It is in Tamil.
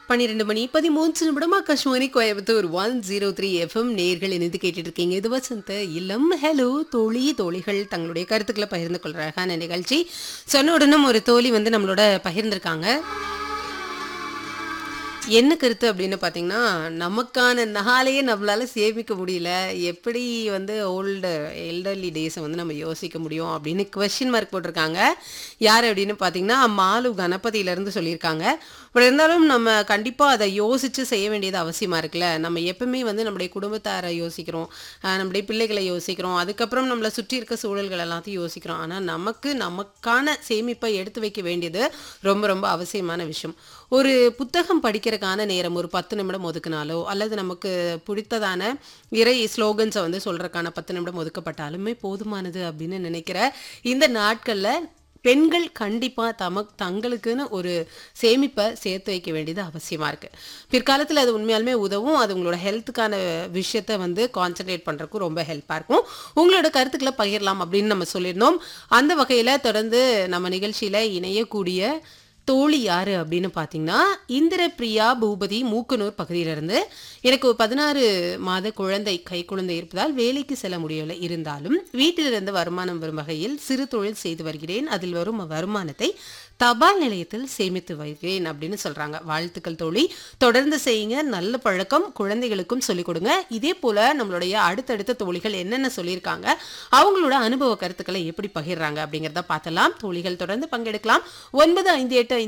பன்னிரெண்டு மணி பதிமூன்று நிமிடம் Akashvani Coimbatore one zero three FM நேர்கள் இணைந்து கேட்டுட்டு இருக்கீங்க இது வசந்த இல்லம் ஹலோ தோழி தோழிகள் தங்களுடைய கருத்துக்களை பகிர்ந்து கொள்ற அழகான நிகழ்ச்சி சொன்ன உடனே ஒரு தோழி வந்து நம்மளோட பகிர்ந்திருக்காங்க என்ன கருத்து அப்படின்னு பார்த்தீங்கன்னா நமக்கான நாளையே நம்மளால சேமிக்க முடியல எப்படி வந்து ஓல்டு எல்டர்லி டேஸை வந்து நம்ம யோசிக்க முடியும் அப்படின்னு கொஸ்டின் மார்க் போட்டிருக்காங்க யார் அப்படின்னு பார்த்தீங்கன்னா மாலு கணபதியிலேருந்து சொல்லியிருக்காங்க பட் இருந்தாலும் நம்ம கண்டிப்பாக அதை யோசித்து செய்ய வேண்டியது அவசியமாக இருக்குல்ல நம்ம எப்பவுமே வந்து நம்முடைய குடும்பத்தாரை யோசிக்கிறோம் ஆஹ் நம்முடைய பிள்ளைகளை யோசிக்கிறோம் அதுக்கப்புறம் நம்மளை சுற்றி இருக்க சூழல்கள் எல்லாத்தையும் யோசிக்கிறோம் ஆனால் நமக்கு நமக்கான சேமிப்பை எடுத்து வைக்க வேண்டியது ரொம்ப ரொம்ப அவசியமான விஷயம் ஒரு புத்தகம் படிக்கிறதுக்கான நேரம் ஒரு பத்து நிமிடம் ஒதுக்குனாலோ அல்லது நமக்கு பிடித்ததான இறை ஸ்லோகன்ஸை வந்து சொல்றதுக்கான பத்து நிமிடம் ஒதுக்கப்பட்டாலுமே போதுமானது அப்படின்னு நினைக்கிற இந்த நாட்களில் பெண்கள் கண்டிப்பாக தமக் தங்களுக்குன்னு ஒரு சேமிப்பை சேர்த்து வைக்க வேண்டியது அவசியமாக இருக்குது பிற்காலத்தில் அது உண்மையாலுமே உதவும் அது உங்களோட ஹெல்த்துக்கான விஷயத்தை வந்து கான்சென்ட்ரேட் பண்ணுறதுக்கும் ரொம்ப ஹெல்ப்பாக இருக்கும் உங்களோட கருத்துக்களை பகிரலாம் அப்படின்னு நம்ம சொல்லியிருந்தோம் அந்த வகையில் தொடர்ந்து நம்ம நிகழ்ச்சியில் இணையக்கூடிய தோழி யாரு அப்படின்னு பார்த்தீங்கன்னா இந்திர பிரியா பூபதி மூக்கனூர் பகுதியிலிருந்து எனக்கு ஒரு பதினாறு மாத குழந்தை கை குழந்தை இருப்பதால் வேலைக்கு செல்ல முடியவில்லை இருந்தாலும் வீட்டிலிருந்து வருமானம் வரும் வகையில் சிறு தொழில் செய்து வருகிறேன் அதில் வரும் வருமானத்தை தபால் நிலையத்தில் சேமித்து வைக்கிறேன் அப்படின்னு சொல்றாங்க வாழ்த்துக்கள் தோழி தொடர்ந்து செய்யுங்க நல்ல பழக்கம் குழந்தைகளுக்கும் சொல்லிக் கொடுங்க இதே போல நம்மளுடைய அடுத்தடுத்த தோழிகள் என்னென்ன சொல்லியிருக்காங்க அவங்களோட அனுபவ கருத்துக்களை எப்படி பகிர்றாங்க அப்படிங்கிறத பார்த்தலாம் தோழிகள் தொடர்ந்து பங்கெடுக்கலாம் ஒன்பது ஐந்து எட்டு